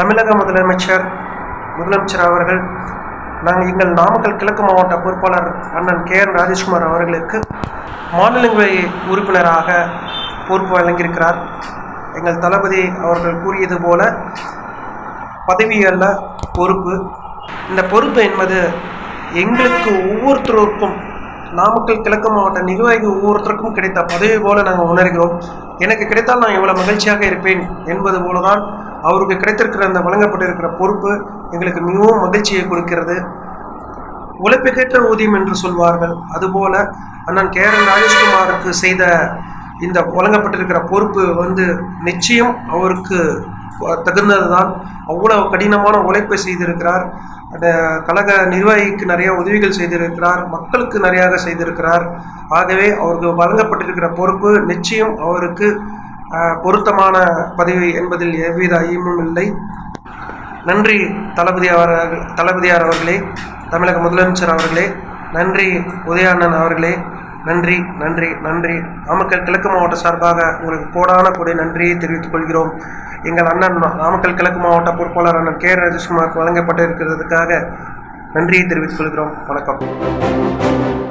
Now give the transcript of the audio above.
தமிழக முதலமைச்சர் முதலமைச்சர் அவர்கள் நாங்கள் எங்கள் நாமக்கல் கிழக்கு மாவட்ட பொறுப்பாளர் அண்ணன் கே என் ராஜேஷ்குமார் அவர்களுக்கு மாநிலங்களவை உறுப்பினராக பொறுப்பு வழங்கியிருக்கிறார் எங்கள் தளபதி அவர்கள் கூறியது போல பதவி அல்ல பொறுப்பு இந்த பொறுப்பு என்பது எங்களுக்கு ஒவ்வொருத்தருக்கும் நாமக்கல் கிழக்கு மாவட்ட நிர்வாகி ஒவ்வொருத்தருக்கும் கிடைத்த பதவி போல நாங்கள் உணர்கிறோம் எனக்கு கிடைத்தால் நான் எவ்வளோ மகிழ்ச்சியாக இருப்பேன் என்பது போல தான் அவருக்கு கிடைத்திருக்கிற அந்த வழங்கப்பட்டிருக்கிற பொறுப்பு எங்களுக்கு மிகவும் மகிழ்ச்சியை கொடுக்கிறது உழைப்புக்கேற்ற ஊதியம் என்று சொல்வார்கள் அதுபோல அண்ணன் கே ஆர் ராஜேஷ்குமாருக்கு செய்த இந்த வழங்கப்பட்டிருக்கிற பொறுப்பு வந்து நிச்சயம் அவருக்கு தகுந்ததுதான் அவ்வளவு கடினமான உழைப்பை செய்திருக்கிறார் அந்த கழக நிர்வாகிக்கு நிறைய உதவிகள் செய்திருக்கிறார் மக்களுக்கு நிறையாக செய்திருக்கிறார் ஆகவே அவருக்கு வழங்கப்பட்டிருக்கிற பொறுப்பு நிச்சயம் அவருக்கு அஹ், பொருத்தமான பதவி என்பதில் எவ்வித ஐயமும் இல்லை நன்றி தளபதி அவர்கள் தளபதியார் அவர்களே தமிழக முதலமைச்சர் அவர்களே நன்றி உதயானன் அவர்களே நன்றி நன்றி நன்றி நாமக்கல் கிழக்கு மாவட்ட சார்பாக உங்களுக்கு கோடான கொடை நன்றியை தெரிவித்துக் கொள்கிறோம் எங்கள் அண்ணன் நாமக்கல் கிழக்கு மாவட்ட பொறுப்பாளர் அண்ணன் கே ராஜேஷ்குமாருக்கு வழங்கப்பட்டிருக்கிறதுக்காக நன்றியை தெரிவித்துக் கொள்கிறோம் வணக்கம்